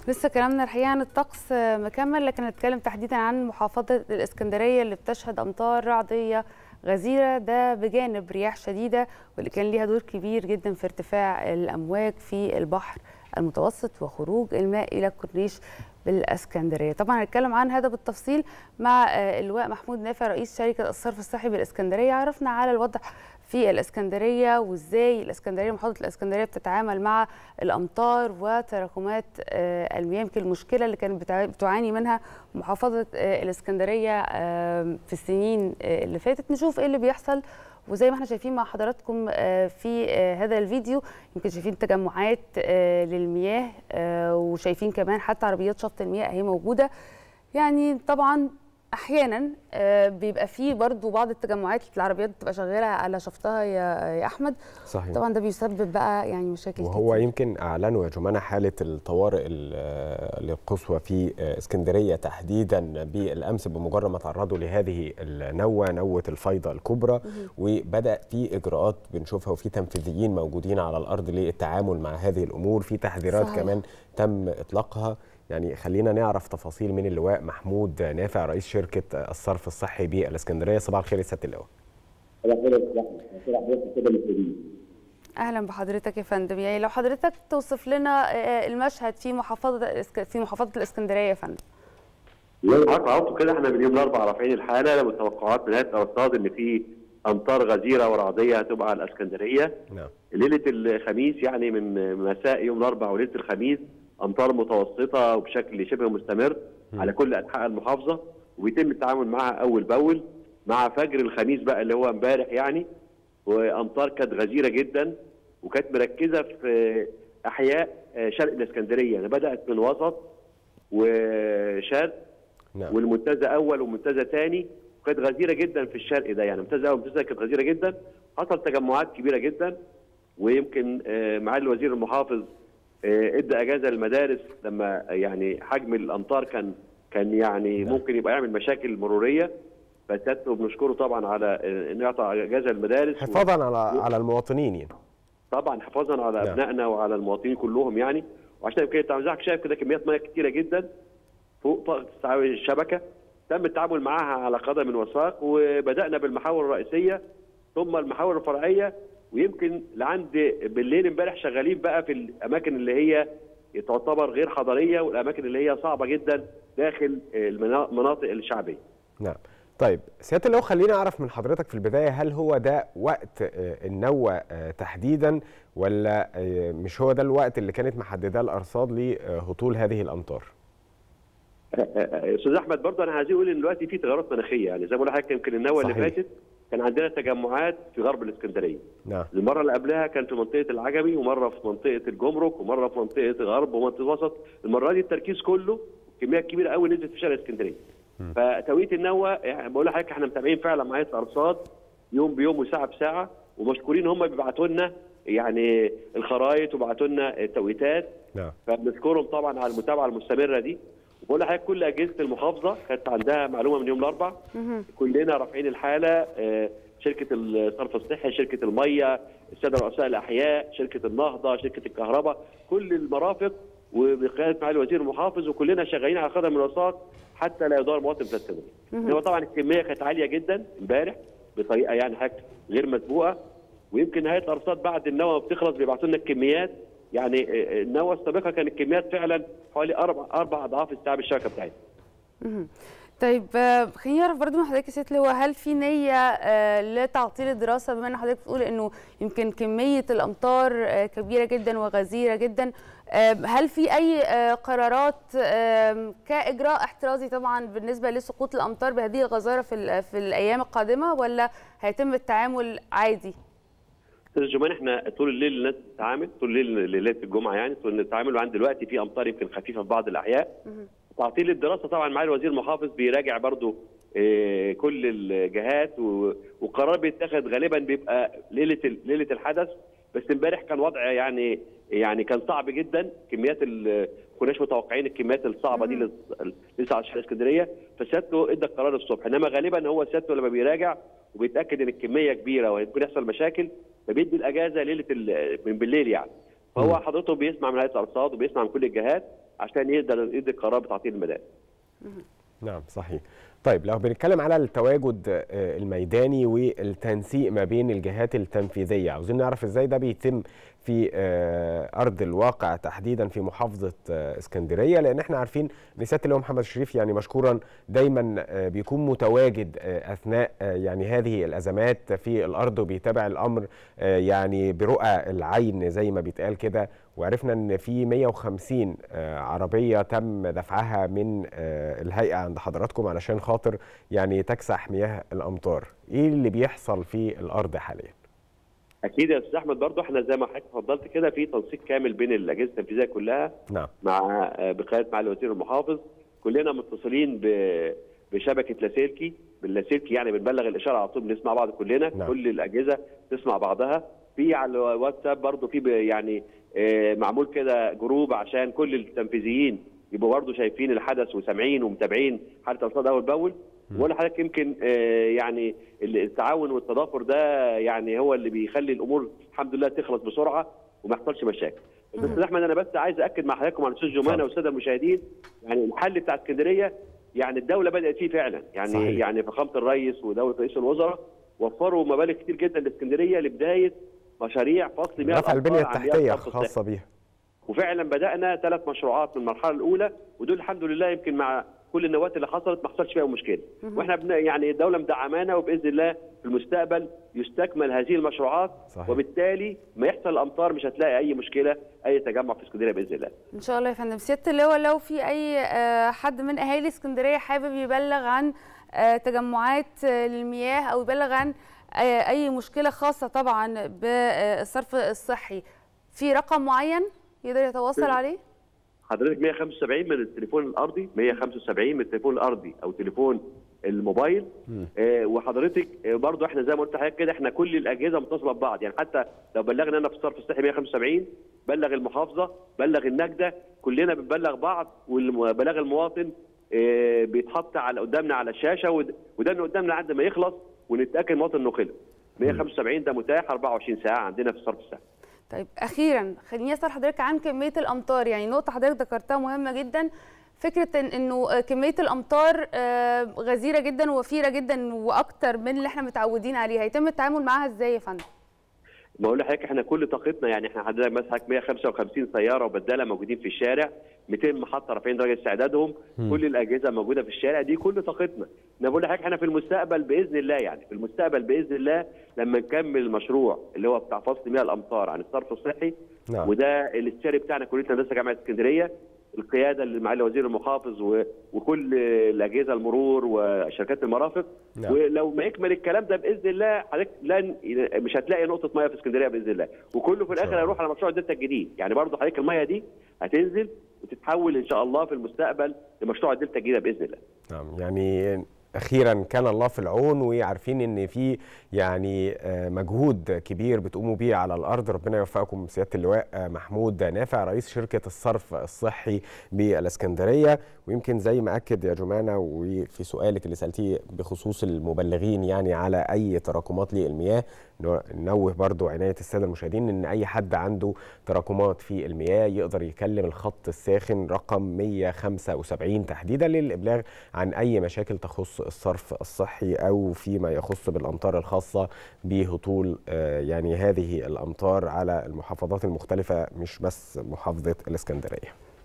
لسه كلامنا الحقيقه عن الطقس مكمل لكن هنتكلم تحديدا عن محافظه الاسكندريه اللي بتشهد امطار رعديه غزيره ده بجانب رياح شديده واللي كان ليها دور كبير جدا في ارتفاع الامواج في البحر المتوسط وخروج الماء الى الكورنيش بالاسكندريه طبعا هنتكلم عن هذا بالتفصيل مع اللواء محمود نافع رئيس شركه الصرف الصحي بالاسكندريه عرفنا على الوضع في الاسكندريه وازاي الاسكندريه محافظه الاسكندريه بتتعامل مع الامطار وتراكمات المياه يمكن المشكله اللي كانت بتعاني منها محافظه الاسكندريه في السنين اللي فاتت نشوف ايه اللي بيحصل وزي ما احنا شايفين مع حضراتكم في هذا الفيديو يمكن شايفين تجمعات للمياه وشايفين كمان حتى عربيات شفط المياه اهي موجوده يعني طبعا احيانا بيبقى فيه برضو بعض التجمعات العربيات بتبقى شغاله على شفتها يا احمد صحيح طبعا ده بيسبب بقى يعني مشاكل وهو كتير. يمكن اعلنوا يا جمانه حاله الطوارئ القصوى في اسكندريه تحديدا بالامس بمجرد ما تعرضوا لهذه النوه نوه الفيضه الكبرى وبدا في اجراءات بنشوفها وفي تنفيذيين موجودين على الارض للتعامل مع هذه الامور في تحذيرات صحيح. كمان تم اطلاقها يعني خلينا نعرف تفاصيل من اللواء محمود نافع رئيس شركه الصرف الصحي بالاسكندريه صباح الخير يا سياده اللواء اهلا بحضرتك يا فندم يعني لو حضرتك توصف لنا المشهد في محافظه في محافظه الاسكندريه يا فندم زي ما حضرتك عرفتوا كده احنا من يوم الاربعاء رافعين الحاله لمتوقعات من هيئه الارصاد ان في امطار غزيره ورعديه هتبقى على الاسكندريه نعم ليله الخميس يعني من مساء يوم الاربعاء وليله الخميس امطار متوسطه وبشكل شبه مستمر م. على كل انحاء المحافظه وبيتم التعامل معها اول باول مع فجر الخميس بقى اللي هو امبارح يعني وامطار كانت غزيره جدا وكانت مركزه في احياء شرق الاسكندريه يعني بدات من وسط وشرق نعم والمنتزه اول ومنتزه ثاني وكانت غزيره جدا في الشرق ده يعني منتزه اول ومنتزه كانت غزيره جدا حصل تجمعات كبيره جدا ويمكن آه، معالي الوزير المحافظ آه، ادى اجازه للمدارس لما يعني حجم الامطار كان كان يعني نعم. ممكن يبقى يعمل مشاكل مروريه فسيادته بنشكره طبعا على آه، انه يعطى اجازه للمدارس حفاظا على على المواطنين يعني طبعا حفاظا على نعم. ابنائنا وعلى المواطنين كلهم يعني وعشان كده انت حضرتك شايف كده كميات ميه كتيره جدا فوق طاقه استيعاب الشبكه تم التعامل معها على قدم وساق وبدانا بالمحاور الرئيسيه ثم المحاور الفرعيه ويمكن لعند بالليل امبارح شغالين بقى في الاماكن اللي هي تعتبر غير حضريه والاماكن اللي هي صعبه جدا داخل المنا- المناطق الشعبيه. نعم طيب سياده اللواء خليني اعرف من حضرتك في البدايه هل هو ده وقت آه، النوة آه، تحديدا ولا آه، مش هو ده الوقت اللي كانت محدده الارصاد لهطول هذه الامطار استاذ احمد برضه انا عايز اقول ان دلوقتي في تغيرات مناخيه يعني زي ما بقول لحضرتك يمكن النوه اللي صحيح. فاتت كان عندنا تجمعات في غرب الاسكندريه. نعم المره اللي قبلها كان في منطقه العجمي ومره في منطقه الجمرك ومره في منطقه غرب ومنطقه وسط المره دي التركيز كله كميات كبيره قوي نزلت في شارع اسكندريه فتوقيت النوه يعني بقول لحضرتك احنا متابعين فعلا مع هيئه الارصاد يوم بيوم وساعه بساعه ومشكورين هم بيبعتوا لنا يعني الخرائط وبيبعتوا لنا التوقيتات نعم فبنشكرهم طبعا على المتابعه المستمره دي وبقول لحضرتك كل اجهزه المحافظه كانت عندها معلومه من يوم الاربعاء كلنا رافعين الحاله آه، شركه الصرف الصحي شركه الميه الساده رؤساء الاحياء شركه النهضه شركه الكهرباء كل المرافق وبقياده معالي الوزير المحافظ وكلنا شغالين على قدم الوساط حتى لا يدار مواطن في الاسكندريه. هو طبعا الكميه كانت عاليه جدا امبارح بطريقه يعني حاجه غير مسبوقه ويمكن نهايه الارصاد بعد النوى بتخلص بيبعتوا لنا الكميات يعني آه، النوى السابقه كانت الكميات فعلا حوالي اربع اربع اضعاف استيعاب الشبكه بتاعتنا. مهم. طيب آه، خليني اعرف برضو من حضرتك يا سياده اللواء هل في نيه آه، لتعطيل الدراسه بما ان حضرتك بتقول انه يمكن كميه الامطار آه، كبيره جدا وغزيره جدا آه، هل في اي آه، قرارات آه، كاجراء احترازي طبعا بالنسبه لسقوط الامطار بهذه الغزاره في ال- في الايام القادمه ولا هيتم التعامل عادي؟ استاذ جمان احنا طول الليل الناس بتتعامل طول الليل ليله الجمعه يعني طول الليل بتتعامل وعند دلوقتي في امطار يمكن خفيفه في بعض الاحياء تعطيل الدراسه طبعا معالي الوزير المحافظ بيراجع برضو اه كل الجهات و- وقرار بيتاخد غالبا بيبقى ليله ال- ليله الحدث بس امبارح كان وضع يعني يعني كان صعب جدا كميات ال- كناش متوقعين الكميات الصعبه دي للس- لسه على شارع اسكندريه فسيادته ادى القرار الصبح انما غالبا هو سيادته لما بيراجع وبيتاكد ان الكميه كبيره ويمكن يحصل مشاكل فبيدي الاجازه ليله ال- من بالليل يعني فهو حضرته بيسمع من هيئه الارصاد وبيسمع من كل الجهات عشان يقدر يدي قرار بتعطيل المدارس نعم صحيح طيب لو بنتكلم على التواجد آه، الميداني والتنسيق ما بين الجهات التنفيذيه عاوزين نعرف ازاي ده بيتم في آه، ارض الواقع تحديدا في محافظه آه، اسكندريه لان احنا عارفين ان سياده اللواء محمد شريف يعني مشكورا دايما آه، بيكون متواجد آه، اثناء آه، يعني هذه الازمات في الارض وبيتابع الامر آه، يعني برؤى العين زي ما بيتقال كده وعرفنا ان في 150 آه، عربيه تم دفعها من آه، الهيئه عند حضراتكم علشان خاطر يعني تكسح مياه الامطار ايه اللي بيحصل في الارض حاليا اكيد يا استاذ احمد برضه احنا زي ما حضرتك اتفضلت كده في تنسيق كامل بين الاجهزه التنفيذيه كلها نعم مع آه، بقياده معالي الوزير المحافظ كلنا متصلين ب- بشبكه لاسلكي باللاسلكي يعني بنبلغ الاشاره على طول بنسمع بعض كلنا نعم. كل الاجهزه تسمع بعضها في على الواتساب برضه في ب- يعني آه، معمول كده جروب عشان كل التنفيذيين يبقوا برضه شايفين الحدث وسامعين ومتابعين حاله الارصاد اول باول ولا حضرتك يمكن آه، يعني التعاون والتضافر ده يعني هو اللي بيخلي الامور الحمد لله تخلص بسرعه وما يحصلش مشاكل. بس استاذ احمد انا بس عايز اكد مع حضراتكم على الاستاذ جمانه اتفضل. والساده المشاهدين يعني الحل بتاع اسكندريه يعني الدوله بدات فيه فعلا يعني صحيح. صحيح. يعني فخامه الرئيس ودوله رئيس الوزراء وفروا مبالغ كتير جدا لاسكندريه لبدايه مشاريع فصل مياه رفع البنيه الأمطار عن مياه التحتيه الصرف الصحي. خاصه بيها وفعلا بدانا ثلاث مشروعات من المرحله الاولى ودول الحمد لله يمكن مع كل النواه اللي حصلت ما حصلش فيها مشكله واحنا بن يعني الدوله مدعمانا وباذن الله في المستقبل يستكمل هذه المشروعات صحيح. وبالتالي ما يحصل الامطار مش هتلاقي اي مشكله اي تجمع في اسكندريه باذن الله ان شاء الله يا فندم سياده اللواء لو في اي آه، حد من اهالي اسكندريه حابب يبلغ عن آه، تجمعات آه، للمياه او يبلغ عن آه، اي مشكله خاصه طبعا بالصرف الصحي في رقم معين يقدر يتواصل بال- عليه حضرتك 175 من التليفون الارضي 175 من التليفون الارضي او تليفون الموبايل آه وحضرتك آه برضو احنا زي ما قلت لحضرتك كده احنا كل الاجهزه متصله ببعض يعني حتى لو بلغنا انا في الصرف الصحي 175 بلغ المحافظه بلغ النجده كلنا بنبلغ بعض وبلاغ المواطن آه بيتحط على قدامنا على الشاشه ود- وده اللي قدامنا لحد ما يخلص ونتاكد المواطن انه خلص 175 ده متاح 24 ساعه عندنا في الصرف الصحي طيب اخيرا خليني اسال حضرتك عن كميه الامطار يعني نقطه حضرتك ذكرتها مهمه جدا فكره إن انه كميه الامطار آه، غزيره جدا ووفيره جدا واكتر من اللي احنا متعودين عليها هيتم التعامل معاها ازاي يا فندم ما اقول لحضرتك احنا كل طاقتنا يعني احنا عندنا مثلا 155 سياره وبداله موجودين في الشارع 200 محطه رافعين درجه استعدادهم كل الاجهزه موجوده في الشارع دي كل طاقتنا انا بقول لحضرتك احنا في المستقبل باذن الله يعني في المستقبل باذن الله لما نكمل المشروع اللي هو بتاع فصل مياه الامطار عن الصرف الصحي نعم. وده الاستشاري بتاعنا كليه هندسه جامعه اسكندريه القياده اللي معالي وزير المحافظ و... وكل الاجهزه المرور وشركات المرافق نعم. ولو ما يكمل الكلام ده باذن الله حضرتك لن مش هتلاقي نقطه ميه في اسكندريه باذن الله وكله في الاخر هيروح على مشروع الدلتا الجديد يعني برضه حضرتك الميه دي هتنزل وتتحول ان شاء الله في المستقبل لمشروع الدلتا الجديده باذن الله نعم يعني اخيرا كان الله في العون وعارفين ان في يعني آه، مجهود كبير بتقوموا بيه على الارض ربنا يوفقكم سياده اللواء آه، محمود نافع رئيس شركه الصرف الصحي بالاسكندريه ويمكن زي ما اكد يا جمانه وفي سؤالك اللي سالتيه بخصوص المبلغين يعني على اي تراكمات للمياه نوه برضو عنايه الساده المشاهدين ان اي حد عنده تراكمات في المياه يقدر يكلم الخط الساخن رقم 175 تحديدا للابلاغ عن اي مشاكل تخص الصرف الصحي او فيما يخص بالامطار الخاصه بهطول آه، يعني هذه الامطار على المحافظات المختلفه مش بس محافظه الاسكندريه